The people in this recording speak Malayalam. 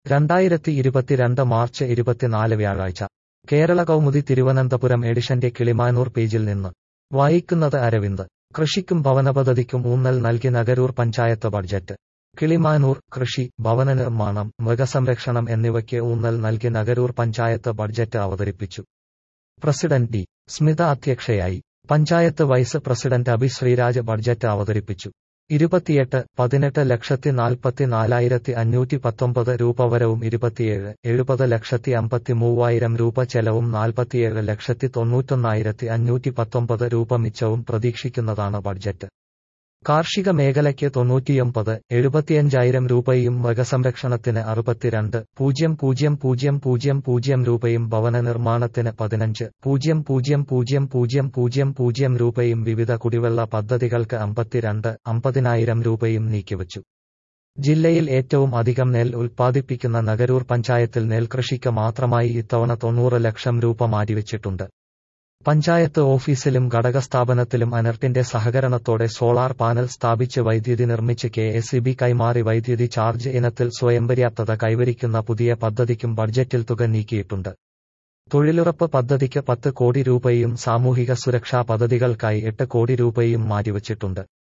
രണ്ടായിരത്തി ഇരുപത്തിരണ്ട് മാർച്ച് ഇരുപത്തിനാല് വ്യാഴാഴ്ച കേരള കൗമുദി തിരുവനന്തപുരം എഡിഷന്റെ കിളിമാനൂർ പേജിൽ നിന്ന് വായിക്കുന്നത് അരവിന്ദ് കൃഷിക്കും ഭവന പദ്ധതിക്കും ഊന്നൽ നൽകി നഗരൂർ പഞ്ചായത്ത് ബഡ്ജറ്റ് കിളിമാനൂർ കൃഷി ഭവന നിർമ്മാണം മൃഗസംരക്ഷണം എന്നിവയ്ക്ക് ഊന്നൽ നൽകി നഗരൂർ പഞ്ചായത്ത് ബഡ്ജറ്റ് അവതരിപ്പിച്ചു പ്രസിഡന്റ് ഡി സ്മിത അധ്യക്ഷയായി panchayat vice president Abhi Sreeraj budget അവതരിപ്പിച്ചു ഇരുപത്തിയെട്ട് പതിനെട്ട് ലക്ഷത്തി നാൽപ്പത്തി നാലായിരത്തി അഞ്ഞൂറ്റി പത്തൊമ്പത് രൂപ വരവും ഇരുപത്തിയേഴ് എഴുപത് ലക്ഷത്തി അമ്പത്തി മൂവായിരം രൂപ ചെലവും നാൽപ്പത്തിയേഴ് ലക്ഷത്തി തൊണ്ണൂറ്റൊന്നായിരത്തി അഞ്ഞൂറ്റി പത്തൊമ്പത് രൂപ മിച്ചവും പ്രതീക്ഷിക്കുന്നതാണ് ബഡ്ജറ്റ് കാർഷിക മേഖലയ്ക്ക് തൊണ്ണൂറ്റിയൊമ്പത് എഴുപത്തിയഞ്ചായിരം രൂപയും മൃഗസംരക്ഷണത്തിന് അറുപത്തിരണ്ട് പൂജ്യം പൂജ്യം പൂജ്യം പൂജ്യം പൂജ്യം രൂപയും ഭവന നിർമ്മാണത്തിന് പതിനഞ്ച് പൂജ്യം പൂജ്യം പൂജ്യം പൂജ്യം പൂജ്യം പൂജ്യം രൂപയും വിവിധ കുടിവെള്ള പദ്ധതികൾക്ക് അമ്പത്തിരണ്ട് അമ്പതിനായിരം രൂപയും നീക്കിവച്ചു ജില്ലയിൽ ഏറ്റവും അധികം നെൽ ഉൽപ്പാദിപ്പിക്കുന്ന നഗരൂർ പഞ്ചായത്തിൽ നെൽകൃഷിക്ക് മാത്രമായി ഇത്തവണ തൊണ്ണൂറ് ലക്ഷം രൂപ മാറ്റിവെച്ചിട്ടുണ്ട് പഞ്ചായത്ത് ഓഫീസിലും ഘടകസ്ഥാപനത്തിലും അനർട്ടിന്റെ സഹകരണത്തോടെ സോളാർ പാനൽ സ്ഥാപിച്ച് വൈദ്യുതി നിർമ്മിച്ച് കെ എസ് ഇ ബി കൈമാറി വൈദ്യുതി ചാർജ് ഇനത്തിൽ സ്വയംപര്യാപ്തത കൈവരിക്കുന്ന പുതിയ പദ്ധതിക്കും ബഡ്ജറ്റിൽ തുക നീക്കിയിട്ടുണ്ട് തൊഴിലുറപ്പ് പദ്ധതിക്ക് പത്ത് കോടി രൂപയും സാമൂഹിക സുരക്ഷാ പദ്ധതികൾക്കായി എട്ട് കോടി രൂപയും മാറ്റിവച്ചിട്ടുണ്ട്